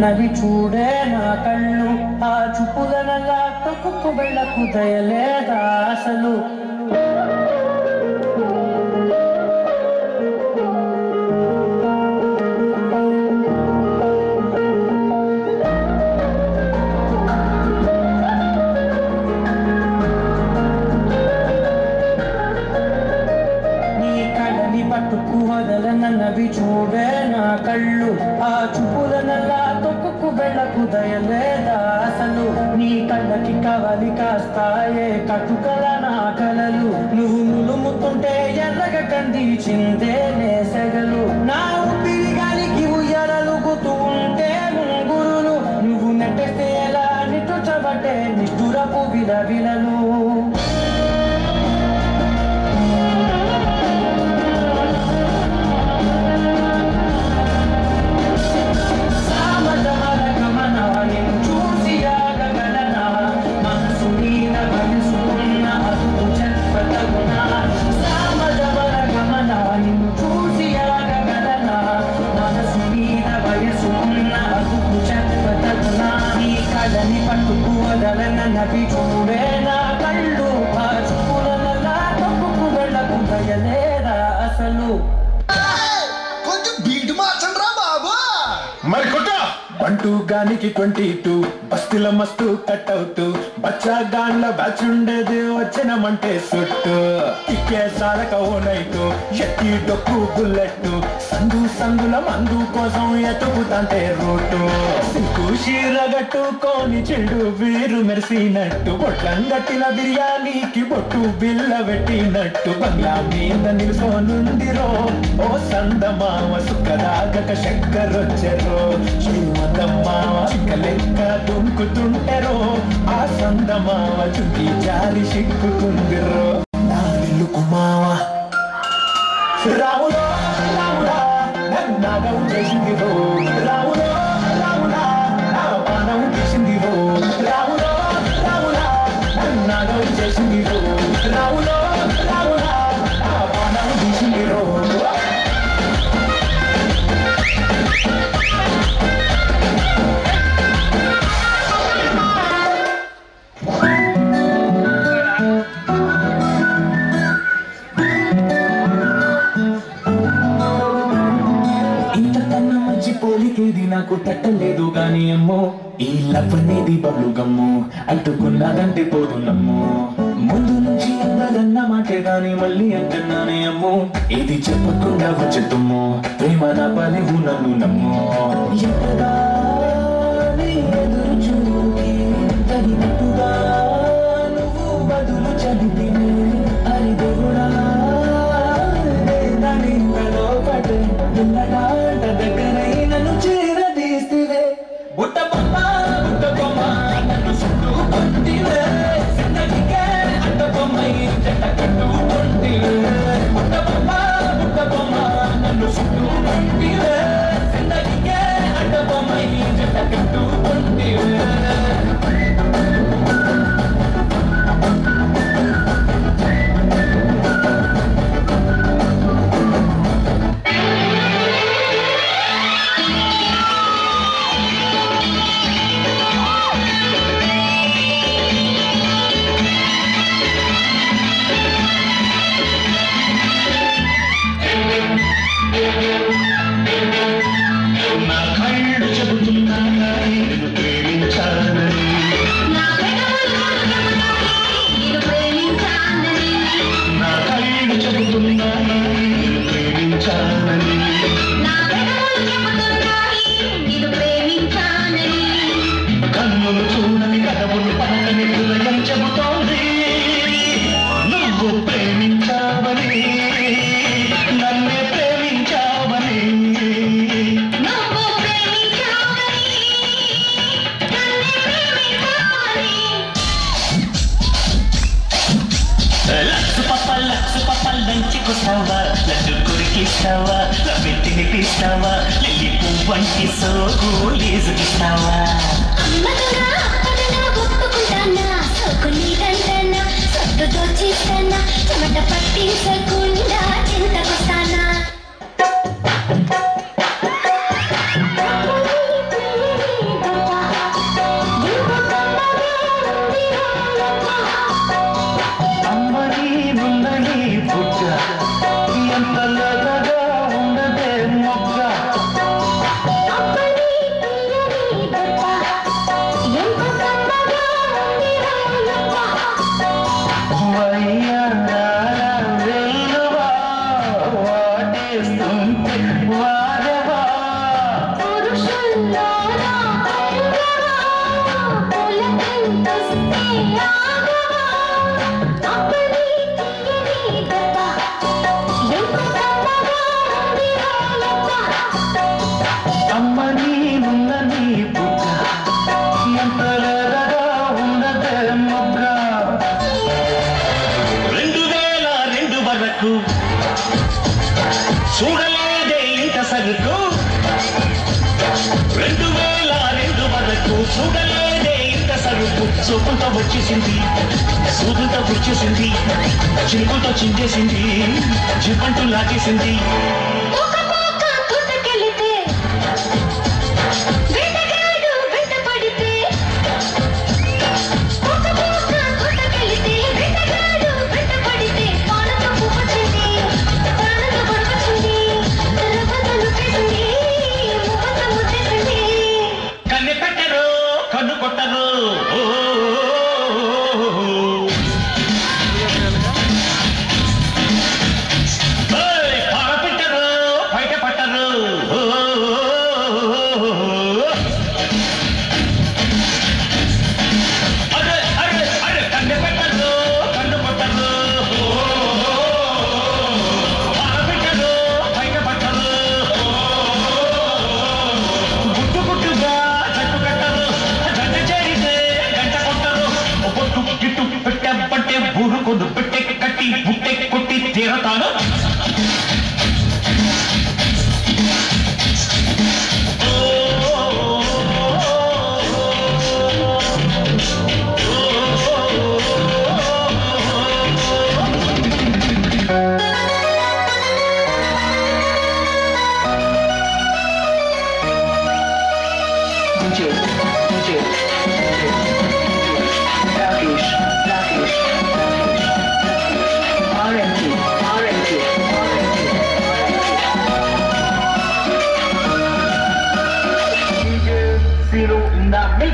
నన్నవి చూడే నా కళ్ళు ఆ చూపులనల్లా తొక్కుకు వెళ్ళకు దయలేదా అసలు నీ కళ్ళని పట్టుకు వదలనన్నవి చూడే నా కళ్ళు ఆ చూపులనల్లా తొక్కుకు వెళ్ళకు దయలేదా అసలు నీ కళ్ళకి కవలి కాస్తాయే కటుకల నా కలలు నువ్వు నులుముతుంటే ఎర్రగ కందిచిందే నేసెగలు నా ఊపిరి గాలికి ఉయ్యరలుగుతూ ఉంటే ముంగురులు నువ్వు నెట్టేస్తే ఎలా నిట్టుచబట్టే నిష్ఠురపు విలవిలలు సామజమల గమనవ నిన్ను చూసి ఆగగలనా? మనసు మీద వయసుకున్న అదుపు చెప్పతగునా? సామజమల గమనవ నిన్ను చూసి ఆగగలనా? మనసు మీద వయసుకున్న అదుపు చెప్పతగునా? నీ కళ్ళని పట్టుకు వదలనన్నవి చూడే నా కళ్ళు ఆ చూపులనల్లా తప్పుకు వెళ్ళకు దయలేదా అసలు కొంచెం బీట్ మార్చండి రా బాబు మరి కొట్ట బంటూ గానికి ట్వంటీ టూ బస్తిల మస్తు కట్ అవుట్ బచ్చా గాన్ల బ్యాచ్ ఉండేది వచ్చినమంటే సుట్టు ఇక్కే సాలక ఓ నైటు ఎత్తి డొక్కు బుల్లెట్ సందు సందుల మందు కోసం ఎతుకుతాంటే రూటు సింకు షీరగట్టుకొని చెడు వీరు మెరిసినట్టు బొట్లం గట్టిన బిర్యానీకి బొట్టు బిల్ల పెట్టినట్టు బంగ్లా మీద నిలుసోనుందిరో ఓ సందమామ సుఖదాగక చక్కరొచ్చెరో శ్రీమంతమ్మావ చిక్క లెక్క దుంకుతుంటెరో ఆ సందమావ చుంకి జారి సిక్కుకుందిరో నా ఇల్లుకు మావా రాములో రాముడా నన్నాగం చేసింది రో రాములో రాముడా నా పానం తీసింది రో రాములో రాముడా నన్నాగం చేసింది రో రాములో రాముడా నా పానం తీసింది రో ఇంతకన్నా మంచి పోలికేది నాకు తట్టలేదు గాని అమ్మో ఈ లవ్ అనేది బబ్లు గమ్ము అంటుకున్నదంటే పోదు నమ్ము ముందు నుంచి అందదన్న మాటే గాని మళ్ళీ అంటున్నానే అమ్మో ఇది చెప్పకుండా వచ్చే తుమ్ము ప్రేమ నా పలివు నన్ను నమ్ము ఎంతగానే ఎదురు చూకి తగినట్టుగా నువ్వు బదులు చదివినే అరి దేవుడా దాని లోపటే పిల్లడాట దగ్గరై నన్ను చేరదీస్తే బుట్ట బొమ్మ బుట్ట బొమ్మ నన్ను చుట్టూ కొంటివే జిందగీకే అడ్డ బొమ్మై జంట కట్టుకుంటివే బుట్ట బొమ్మ బుట్ట బొమ్మ నన్ను చుట్టూ కొంటివే జిందగీకే అడ్డ బొమ్మై జంట కట్టుకుంటివే నా కళ్ళు చెబుతున్నాయి నిన్ను ప్రేమించాలని నా కళ్ళు చెబుతున్నాయి నిన్ను ప్రేమించాలని కన్నులు చూడని కథవులు పలకని హృదయం చెబుతోంది నువ్వు ప్రేమించావని నన్నే ప్రేమించావని లక్సు పప్ప లక్సు పప్ప లంచుకొస్తావా లడ్డు కొరికిస్తావా లవ్వెట్టి నిపిస్తావా లిల్లి పువ్వంటి సోకు లేజుకిస్తావా దోచిస్తానా చెమట పట్టించకుండా చింతకొస్తానా బుగ్గ ఎంత లేతగా ఉన్నదే మొగ్గ అప్పని తీయని దెబ్బ ఎంత కమ్మగా ఉంది రాయమ్మ వయ్యారాల వెల్లువా వాటేస్తుంటే వాడవా పురుషుల్లోనా పెరుగవా పులకింతొస్తే ఆగవా అప్పని తీయని దెబ్బ ఎంత కమ్మగా ఉంది రాయమ్మ అమ్మ నీవున్న నీ బుగ్గ ఎంత లేతగా ఉన్నదే మొగ్గ రెండు వేల రెండు వరకు చూడలేదే ఇంత సరుకు రెండు వేల రెండు వరకు చూడలేదే ఇంత సరుకు చూపులతో వచ్చేసింది సూదులతో గుర్చేసింది చిరుకులతో చించేసింది జిప్పంటూ లాగేసింది ఒక పోక తోటకెళితే వేటగాడు వెంటపడితే ఒక పోక తోటకెళితే వేటగాడు వెంటపడితే పాలతో పువ్వొచ్చింది ప్రాణంతో పడవచ్చింది రవ్వతలు పెట్టింది మువ్వత ముట్టేసింది కన్ను పెట్టరు కన్ను కొట్టరు ఓ ఏయ్, పార పెట్టరు బయట పట్టరు ఓ అరే అరే అరే కన్ను పెట్టరు కన్ను కొట్టరు పార పెట్టరు బయట పట్టరు గుట్టు గుట్టుగా జట్టు కట్టరు జంట చేరితే గంట కొట్టరు బొట్టు గిట్టు పెట్టే బూరు కొడు పెట్టే కట్టి బుట్టె కొట్టి తీరతాను DJ, DJ, Rakesh, Rakesh, Rakesh, RNG, RNG, RNG. DJ Zero in the mix.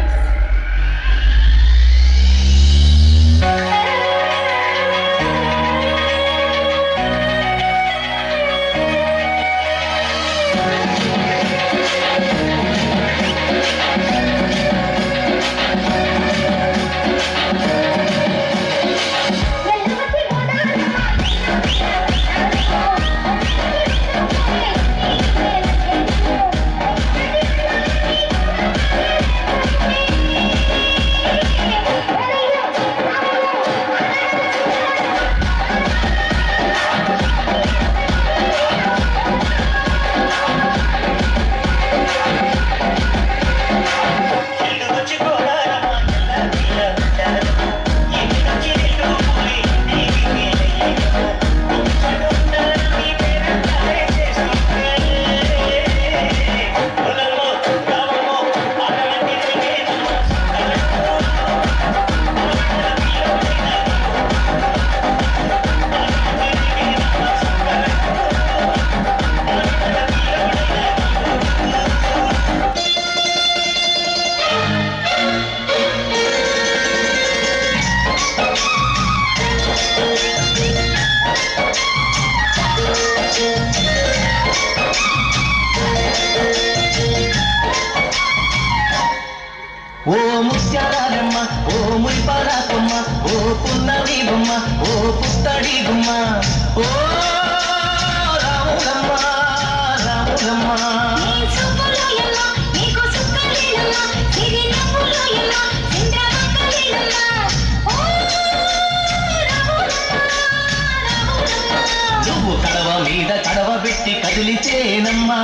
ఓ ముత్యాలమ్మ ఓ మురిపాలమ్మ ఓ పున్నవి బొమ్మ ఓ పుత్తడి గుమ్మ ఓ రాములమ్మ రాములమ్మ నీ చూపులోయమ్మ, నీకు సుక్కలేనమ్మ, సిరి నవ్వులోయమ్మ, సింగమక్కలేనమ్మ. ఓ రాములమ్మ, రాములమ్మ. నువ్వు కడవ మీద కడవ పెట్టి కదిలిచేనమ్మా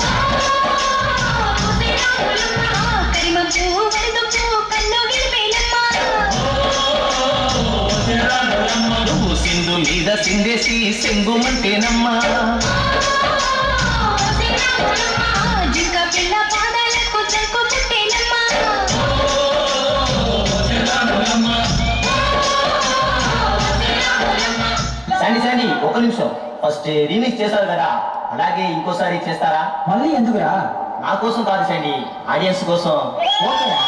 ఓసే రాములమ్మ, కరిమబ్బు, వరదబ్బు, కన్ను విరిపేనమ్మ. నువ్వు సింధు మీద సిందేసి సెంగుమంటేనమ్మా ఓసే రాములమ్మ, జింక పిల్ల పాదాలకు జంకు పుట్టేనమ్మ. శాండి శాండి ఒక నిమిషం ఫస్ట్ రీమిక్స్ చేశారు కదా అలాగే ఇంకోసారి చేస్తారా మళ్ళీ ఎందుకురా నా కోసం కాదు సండి ఆడియన్స్ కోసం ఓకేరా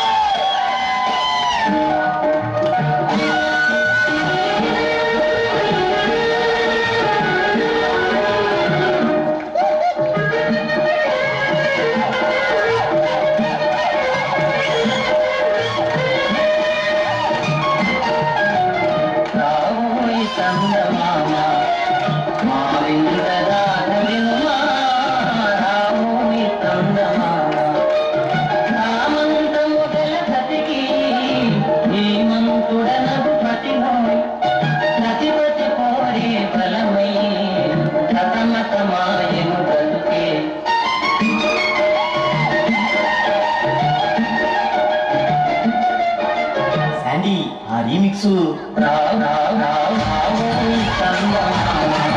రావోయ్ చందమామ మా విందదాన వినుమా రావోయ్ చందమామ రామంతము గల సతికి హేమంతుడనగు పతినోయ్ నతిపతి పోరే బలమై సతమతమాయను బ్రతుకే శాండీ ఆ రీమిక్స్ రావు రావు రావు రావు చందమామ